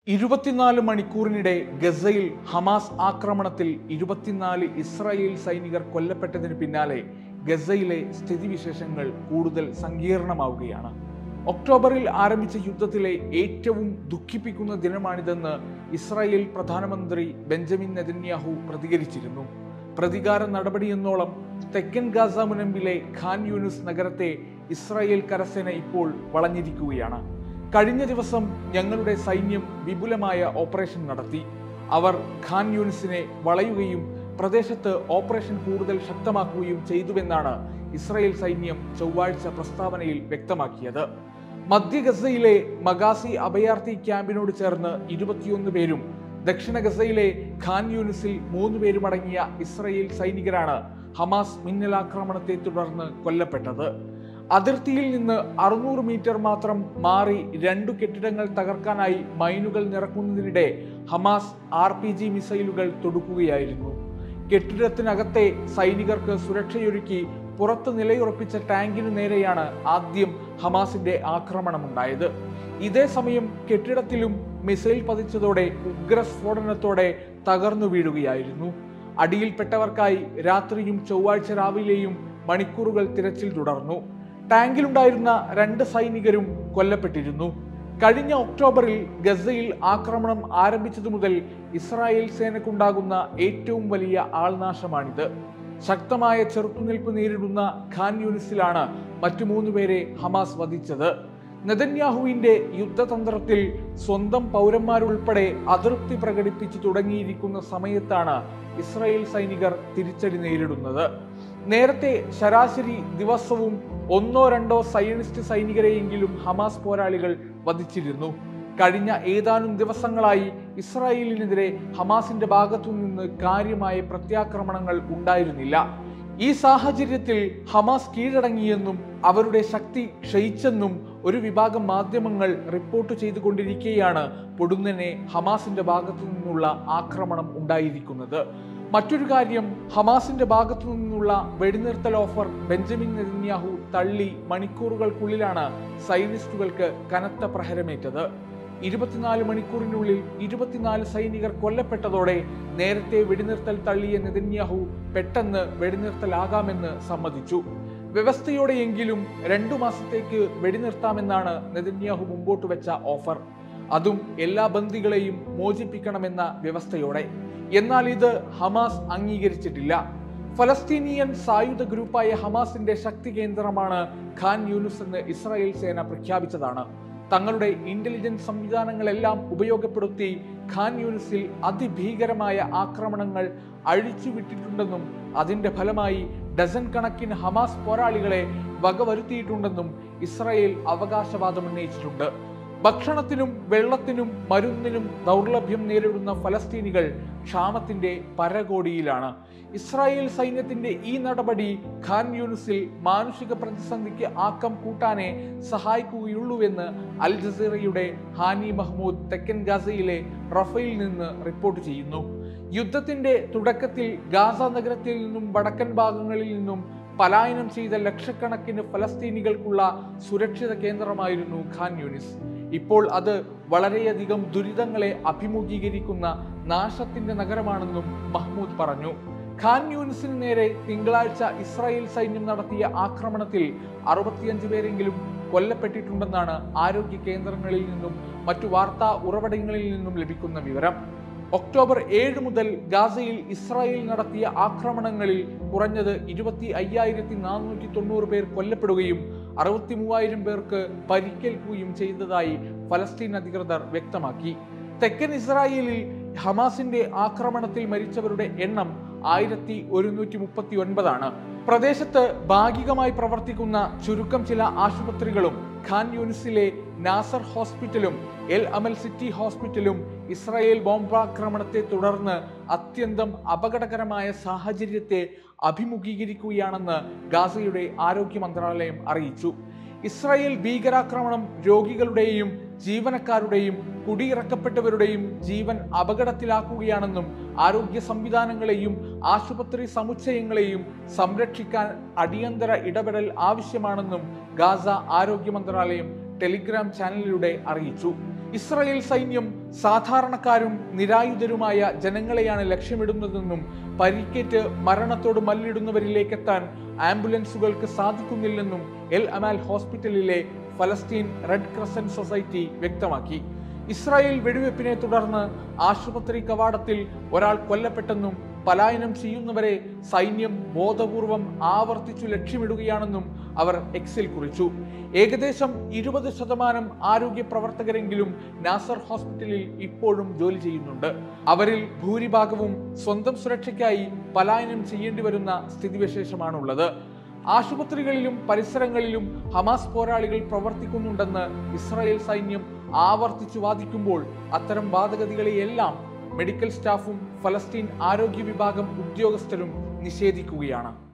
ഇരുപത്തിനാല് മണിക്കൂറിനിടെ ഗസയിൽ ഹമാസ് ആക്രമണത്തിൽ ഇരുപത്തിനാല് ഇസ്രായേൽ സൈനികർ കൊല്ലപ്പെട്ടതിന് പിന്നാലെ ഗസയിലെ സ്ഥിതിവിശേഷങ്ങൾ കൂടുതൽ സങ്കീർണമാവുകയാണ് ഒക്ടോബറിൽ ആരംഭിച്ച യുദ്ധത്തിലെ ഏറ്റവും ദുഃഖിപ്പിക്കുന്ന ദിനമാണിതെന്ന് ഇസ്രായേൽ പ്രധാനമന്ത്രി ബെഞ്ചമിൻ നെതന്യാഹു പ്രതികരിച്ചിരുന്നു പ്രതികാര നടപടിയെന്നോളം തെക്കൻ ഗാസ മുനമ്പിലെ ഖാൻ യൂനിസ് നഗരത്തെ ഇസ്രായേൽ കരസേന ഇപ്പോൾ വളഞ്ഞിരിക്കുകയാണ് കഴിഞ്ഞ ദിവസം ഞങ്ങളുടെ സൈന്യം വിപുലമായ ഓപ്പറേഷൻ നടത്തി അവർ ഖാൻ യൂനിസിനെ വളയുകയും പ്രദേശത്ത് ഓപ്പറേഷൻ കൂടുതൽ ശക്തമാക്കുകയും ചെയ്തുവെന്നാണ് ഇസ്രായേൽ സൈന്യം ചൊവ്വാഴ്ച പ്രസ്താവനയിൽ വ്യക്തമാക്കിയത് മധ്യ ഗസയിലെ മഗാസി അഭയാർത്ഥി ക്യാമ്പിനോട് ചേർന്ന് ഇരുപത്തിയൊന്ന് പേരും ദക്ഷിണ ഗസയിലെ ഖാൻ യൂനിസിൽ മൂന്ന് പേരുമടങ്ങിയ ഇസ്രായേൽ സൈനികരാണ് ഹമാസ് മിന്നലാക്രമണത്തെ തുടർന്ന് കൊല്ലപ്പെട്ടത് അതിർത്തിയിൽ നിന്ന് അറുന്നൂറ് മീറ്റർ മാത്രം മാറി രണ്ടു കെട്ടിടങ്ങൾ തകർക്കാനായി മൈനുകൾ നിറക്കുന്നതിനിടെ ഹമാസ് ആർ പി ജി മിസൈലുകൾ തൊടുക്കുകയായിരുന്നു കെട്ടിടത്തിനകത്തെ സൈനികർക്ക് സുരക്ഷയൊരുക്കി പുറത്ത് നിലയുറപ്പിച്ച ടാങ്കിനു നേരെയാണ് ആദ്യം ഹമാസിന്റെ ആക്രമണമുണ്ടായത് ഇതേ സമയം കെട്ടിടത്തിലും മിസൈൽ പതിച്ചതോടെ ഉഗ്രസ്ഫോടനത്തോടെ തകർന്നു വീഴുകയായിരുന്നു അടിയിൽപ്പെട്ടവർക്കായി രാത്രിയും ചൊവ്വാഴ്ച രാവിലെയും മണിക്കൂറുകൾ തിരച്ചിൽ തുടർന്നു ടാങ്കിലുണ്ടായിരുന്ന രണ്ട് സൈനികരും കൊല്ലപ്പെട്ടിരുന്നു കഴിഞ്ഞ ഒക്ടോബറിൽ ഗസയിൽ ആക്രമണം ആരംഭിച്ചതു മുതൽ ഇസ്രായേൽ സേനക്കുണ്ടാകുന്ന ഏറ്റവും വലിയ ആൾനാശമാണിത് ശക്തമായ ചെറുത്തുനിൽപ്പ് നേരിടുന്ന ഖാൻ യൂണിസിലാണ് മറ്റു മൂന്ന് പേരെ ഹമാസ് വധിച്ചത് നെതന്യാഹുവിന്റെ യുദ്ധതന്ത്രത്തിൽ സ്വന്തം പൗരന്മാരുൾപ്പെടെ അതൃപ്തി പ്രകടിപ്പിച്ചു തുടങ്ങിയിരിക്കുന്ന സമയത്താണ് ഇസ്രായേൽ സൈനികർ തിരിച്ചടി നേരിടുന്നത് നേരത്തെ ശരാശരി ദിവസവും ഒന്നോ രണ്ടോ സയനിസ്റ്റ് സൈനികരെയെങ്കിലും ഹമാസ് പോരാളികൾ വധിച്ചിരുന്നു കഴിഞ്ഞ ഏതാനും ദിവസങ്ങളായി ഇസ്രായേലിനെതിരെ ഹമാസിന്റെ ഭാഗത്തു നിന്ന് കാര്യമായ പ്രത്യാക്രമണങ്ങൾ ഉണ്ടായിരുന്നില്ല ഈ സാഹചര്യത്തിൽ ഹമാസ് കീഴടങ്ങിയെന്നും അവരുടെ ശക്തി ക്ഷയിച്ചെന്നും ഒരു വിഭാഗം മാധ്യമങ്ങൾ റിപ്പോർട്ട് ചെയ്തുകൊണ്ടിരിക്കെയാണ് പൊടുന്നനെ ഹമാസിന്റെ ഭാഗത്തു നിന്നുള്ള ആക്രമണം ഉണ്ടായിരിക്കുന്നത് മറ്റൊരു കാര്യം ഹമാസിന്റെ ഭാഗത്തു നിന്നുള്ള വെടിനിർത്തൽ ഓഫർ ബെഞ്ചമിൻ നെതന്യാഹു തള്ളി മണിക്കൂറുകൾക്കുള്ളിലാണ് സൈനിസ്റ്റുകൾക്ക് കനത്ത പ്രഹരമേറ്റത് ഇരുപത്തിനാല് മണിക്കൂറിനുള്ളിൽ ഇരുപത്തിനാല് സൈനികർ കൊല്ലപ്പെട്ടതോടെ നേരത്തെ വെടിനിർത്തൽ തള്ളിയ നെതന്യാഹു പെട്ടെന്ന് വെടിനിർത്തലാകാമെന്ന് സമ്മതിച്ചു വ്യവസ്ഥയോടെയെങ്കിലും രണ്ടു മാസത്തേക്ക് വെടിനിർത്താമെന്നാണ് നെതന്യാഹു മുമ്പോട്ട് വെച്ച ഓഫർ അതും എല്ലാ ബന്ദികളെയും മോചിപ്പിക്കണമെന്ന വ്യവസ്ഥയോടെ എന്നാൽ ഇത് ഹമാസ് അംഗീകരിച്ചിട്ടില്ല ഫലസ്തീനിയൻ സായുധ ഗ്രൂപ്പായ ഹമാസിന്റെ ശക്തി കേന്ദ്രമാണ് ഖാൻ യൂനുസ് എന്ന് ഇസ്രായേൽ സേന പ്രഖ്യാപിച്ചതാണ് തങ്ങളുടെ ഇന്റലിജൻസ് സംവിധാനങ്ങളെല്ലാം ഉപയോഗപ്പെടുത്തി ഖാൻ യൂനിസിൽ അതിഭീകരമായ ആക്രമണങ്ങൾ അഴിച്ചുവിട്ടിട്ടുണ്ടെന്നും അതിന്റെ ഫലമായി ഡസൻ കണക്കിന് ഹമാസ് പോരാളികളെ വകവരുത്തിയിട്ടുണ്ടെന്നും ഇസ്രായേൽ അവകാശവാദം ഉന്നയിച്ചിട്ടുണ്ട് ഭക്ഷണത്തിനും വെള്ളത്തിനും മരുന്നിനും ദൗർലഭ്യം നേരിടുന്ന ഫലസ്തീനികൾ ക്ഷാമത്തിന്റെ പരകോടിയിലാണ് ഇസ്രായേൽ സൈന്യത്തിന്റെ ഈ നടപടി ഖാൻ യൂണിസിൽ മാനുഷിക പ്രതിസന്ധിക്ക് ആക്കം കൂട്ടാനേ സഹായിക്കുകയുള്ളൂവെന്ന് അൽ ജസീറയുടെ ഹാനി മഹ്മൂദ് തെക്കൻ ഗാസയിലെ റഫയിൽ നിന്ന് റിപ്പോർട്ട് ചെയ്യുന്നു യുദ്ധത്തിന്റെ തുടക്കത്തിൽ ഗാസ നഗരത്തിൽ നിന്നും വടക്കൻ ഭാഗങ്ങളിൽ നിന്നും പലായനം ചെയ്ത ലക്ഷക്കണക്കിന് ഫലസ്തീനികൾക്കുള്ള സുരക്ഷിത കേന്ദ്രമായിരുന്നു ഖാൻ യൂണിസ് ഇപ്പോൾ അത് വളരെയധികം ദുരിതങ്ങളെ അഭിമുഖീകരിക്കുന്ന നാശത്തിന്റെ നഗരമാണെന്നും മഹ്മൂദ് പറഞ്ഞു ഖാൻ യൂണിസിന് നേരെ തിങ്കളാഴ്ച ഇസ്രായേൽ സൈന്യം നടത്തിയ ആക്രമണത്തിൽ അറുപത്തിയഞ്ച് പേരെങ്കിലും കൊല്ലപ്പെട്ടിട്ടുണ്ടെന്നാണ് ആരോഗ്യ കേന്ദ്രങ്ങളിൽ നിന്നും മറ്റു വാർത്താ ഉറവിടങ്ങളിൽ നിന്നും ലഭിക്കുന്ന വിവരം ഒക്ടോബർ ഏഴ് മുതൽ ഗാസയിൽ ഇസ്രായേൽ നടത്തിയ ആക്രമണങ്ങളിൽ കുറഞ്ഞത് ഇരുപത്തി അയ്യായിരത്തി നാനൂറ്റി തൊണ്ണൂറ് പേർ കൊല്ലപ്പെടുകയും അറുപത്തി മൂവായിരം പേർക്ക് പരിക്കേൽക്കുകയും ചെയ്തതായി ഫലസ്തീൻ അധികൃതർ വ്യക്തമാക്കി തെക്കൻ ഇസ്രായേലിൽ ഹമാസിന്റെ ആക്രമണത്തിൽ മരിച്ചവരുടെ എണ്ണം ആയിരത്തി ഒരുന്നൂറ്റി മുപ്പത്തി ഒൻപതാണ് പ്രദേശത്ത് ഭാഗികമായി പ്രവർത്തിക്കുന്ന ചുരുക്കം ചില ആശുപത്രികളും ഖാൻ യൂണിസിലെ നാസർ ഹോസ്പിറ്റലും എൽ അമൽ സിറ്റി ഹോസ്പിറ്റലും ഇസ്രായേൽ ബോംബാക്രമണത്തെ തുടർന്ന് അത്യന്തം അപകടകരമായ സാഹചര്യത്തെ അഭിമുഖീകരിക്കുകയാണെന്ന് ഗാസയുടെ ആരോഗ്യ മന്ത്രാലയം അറിയിച്ചു ഇസ്രായേൽ ഭീകരാക്രമണം രോഗികളുടെയും ജീവനക്കാരുടെയും കുടിയിറക്കപ്പെട്ടവരുടെയും ജീവൻ അപകടത്തിലാക്കുകയാണെന്നും ആരോഗ്യ സംവിധാനങ്ങളെയും ആശുപത്രി സമുച്ചയങ്ങളെയും സംരക്ഷിക്കാൻ അടിയന്തര ഇടപെടൽ ആവശ്യമാണെന്നും ഗാസ ആരോഗ്യ മന്ത്രാലയം ടെലിഗ്രാം ചാനലിലൂടെ അറിയിച്ചു ഇസ്രായേൽ സൈന്യം സാധാരണക്കാരും നിരായുധരുമായ ജനങ്ങളെയാണ് ലക്ഷ്യമിടുന്നതെന്നും പരിക്കേറ്റ് മരണത്തോട് മല്ലിടുന്നവരിലേക്ക് എത്താൻ ആംബുലൻസുകൾക്ക് സാധിക്കുന്നില്ലെന്നും എൽ അമാൽ ഹോസ്പിറ്റലിലെ ഫലസ്തീൻ റെഡ് ക്രസന്റ് സൊസൈറ്റി വ്യക്തമാക്കി ഇസ്രായേൽ വെടിവെപ്പിനെ തുടർന്ന് ആശുപത്രി കവാടത്തിൽ ഒരാൾ കൊല്ലപ്പെട്ടെന്നും പലായനം ചെയ്യുന്നവരെ സൈന്യം ബോധപൂർവം ആവർത്തിച്ചു ലക്ഷ്യമിടുകയാണെന്നും അവർ എക്സിൽ കുറിച്ചു ഏകദേശം ഇരുപത് ശതമാനം ആരോഗ്യ പ്രവർത്തകരെങ്കിലും നാസർ ഹോസ്പിറ്റലിൽ ഇപ്പോഴും ജോലി ചെയ്യുന്നുണ്ട് അവരിൽ ഭൂരിഭാഗവും സ്വന്തം സുരക്ഷയ്ക്കായി പലായനം ചെയ്യേണ്ടി വരുന്ന സ്ഥിതിവിശേഷമാണുള്ളത് ആശുപത്രികളിലും പരിസരങ്ങളിലും ഹമാസ് പോരാളികൾ പ്രവർത്തിക്കുന്നുണ്ടെന്ന് ഇസ്രായേൽ സൈന്യം ആവർത്തിച്ചു വാദിക്കുമ്പോൾ അത്തരം വാദഗതികളെയെല്ലാം മെഡിക്കൽ സ്റ്റാഫും ഫലസ്തീൻ ആരോഗ്യ വിഭാഗം ഉദ്യോഗസ്ഥരും നിഷേധിക്കുകയാണ്